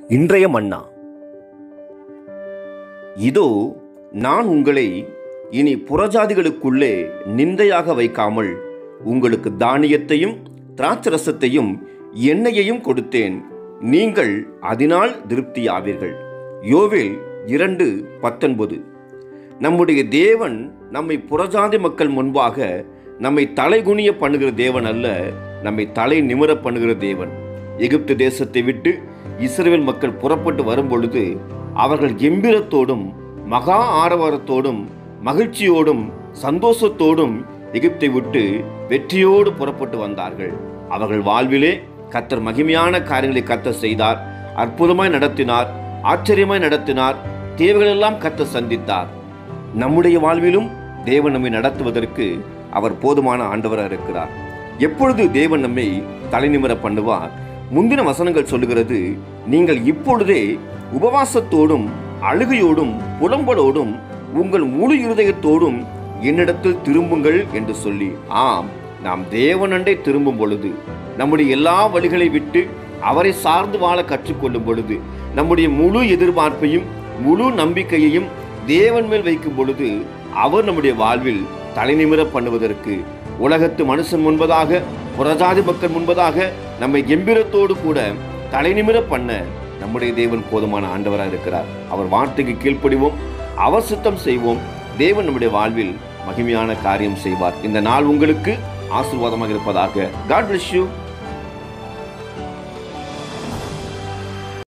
இன்றைய மன்னா இதோ நான் உங்களை இனி புறஜாதிகளுக்குள்ளே நிந்தையாக வைக்காமல் உங்களுக்கு தானியத்தையும் திராட்சரசத்தையும் எண்ணெயையும் கொடுத்தேன் நீங்கள் அதனால் திருப்தியாவீர்கள் யோவேல் இரண்டு பத்தொன்பது நம்முடைய தேவன் நம்மை புறஜாதி மக்கள் முன்பாக நம்மை தலைகுனிய பண்ணுகிற தேவன் அல்ல நம்மை தலை நிமிர பண்ணுகிற தேவன் எகிப்து தேசத்தை விட்டு இஸ்ரேல் மக்கள் புறப்பட்டு வரும் பொழுது அவர்கள் கெம்பீரத்தோடும் மகா ஆரவாரத்தோடும் மகிழ்ச்சியோடும் சந்தோஷத்தோடும் எகிப்தை விட்டு வெற்றியோடு புறப்பட்டு வந்தார்கள் அவர்கள் வாழ்விலே கத்தர் மகிமையான காரியங்களை கத்தர் செய்தார் அற்புதமாய் நடத்தினார் ஆச்சரியமாய் நடத்தினார் தேவைகளெல்லாம் கத்தர் சந்தித்தார் நம்முடைய வாழ்விலும் தேவன் நம்மை நடத்துவதற்கு அவர் போதுமான ஆண்டவராக இருக்கிறார் எப்பொழுது தேவன் நம்மை தலைநிமிர பண்ணுவார் முந்தின வசனங்கள் சொல்லுகிறது நீங்கள் இப்பொழுதே உபவாசத்தோடும் அழுகையோடும் புலம்பலோடும் உங்கள் முழு இருதயத்தோடும் என்னிடத்தில் திரும்புங்கள் என்று சொல்லி ஆம் நாம் தேவனண்டை திரும்பும் பொழுது நம்முடைய எல்லா வழிகளை விட்டு அவரை சார்ந்து வாழ கற்றுக்கொள்ளும் பொழுது நம்முடைய முழு எதிர்பார்ப்பையும் முழு நம்பிக்கையையும் தேவன் மேல் வைக்கும் பொழுது அவர் நம்முடைய வாழ்வில் தலைநிமிர பண்ணுவதற்கு உலகத்து மனுஷன் முன்பதாக புறஜாதி மக்கள் முன்பதாக நம்மை கம்பீரத்தோடு கூட தலைநிமிர பண்ண நம்முடைய தேவன் போதுமான ஆண்டவராக இருக்கிறார் அவர் வார்த்தைக்கு கீழ்ப்படிவோம் அவர் சுத்தம் செய்வோம் தேவன் நம்முடைய வாழ்வில் மகிமையான காரியம் செய்வார் இந்த நாள் உங்களுக்கு ஆசீர்வாதமாக இருப்பதாக காட் bless you